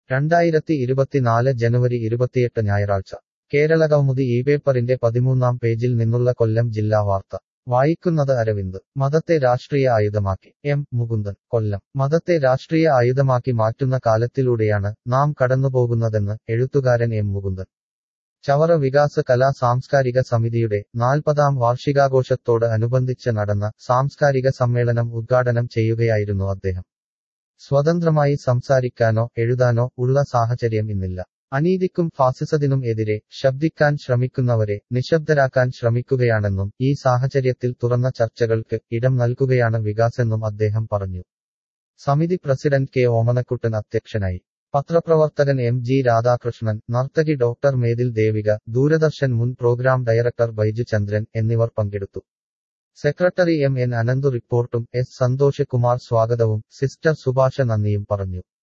രണ്ടായിരത്തി ഇരുപത്തിനാല് ജനുവരി ഇരുപത്തിയെട്ട് ഞായറാഴ്ച കേരള കൗമുദി ഈ പേപ്പറിന്റെ പതിമൂന്നാം പേജിൽ നിന്നുള്ള കൊല്ലം ജില്ലാ വാർത്ത വായിക്കുന്നത് അരവിന്ദ് മതത്തെ രാഷ്ട്രീയ ആയുധമാക്കി എം മുകുന്ദൻ കൊല്ലം മതത്തെ രാഷ്ട്രീയ ആയുധമാക്കി മാറ്റുന്ന കാലത്തിലൂടെയാണ് നാം കടന്നുപോകുന്നതെന്ന് എഴുത്തുകാരൻ എം മുകുന്ദൻ ചവറ വികാസ കലാ സാംസ്കാരിക സമിതിയുടെ നാൽപ്പതാം വാർഷികാഘോഷത്തോട് അനുബന്ധിച്ച് നടന്ന സാംസ്കാരിക സമ്മേളനം ഉദ്ഘാടനം ചെയ്യുകയായിരുന്നു അദ്ദേഹം സ്വതന്ത്രമായി സംസാരിക്കാനോ എഴുതാനോ ഉള്ള സാഹചര്യം ഇന്നില്ല അനീതിക്കും ഫാസിസത്തിനും എതിരെ ശബ്ദിക്കാൻ ശ്രമിക്കുന്നവരെ നിശബ്ദരാക്കാൻ ശ്രമിക്കുകയാണെന്നും ഈ സാഹചര്യത്തിൽ തുറന്ന ചർച്ചകൾക്ക് ഇടം നൽകുകയാണ് വികാസെന്നും അദ്ദേഹം പറഞ്ഞു സമിതി പ്രസിഡന്റ് കെ ഓമനക്കുട്ടൻ അധ്യക്ഷനായി പത്രപ്രവർത്തകൻ എം ജി രാധാകൃഷ്ണൻ നർത്തകി ഡോക്ടർ മേതിൽ ദേവിക ദൂരദർശൻ മുൻ പ്രോഗ്രാം ഡയറക്ടർ ബൈജു ചന്ദ്രൻ എന്നിവർ പങ്കെടുത്തു സെക്രട്ടറി എം എൻ അനന്തു റിപ്പോർട്ടും എസ് സന്തോഷ് കുമാർ സ്വാഗതവും സിസ്റ്റർ സുഭാഷ നന്ദിയും പറഞ്ഞു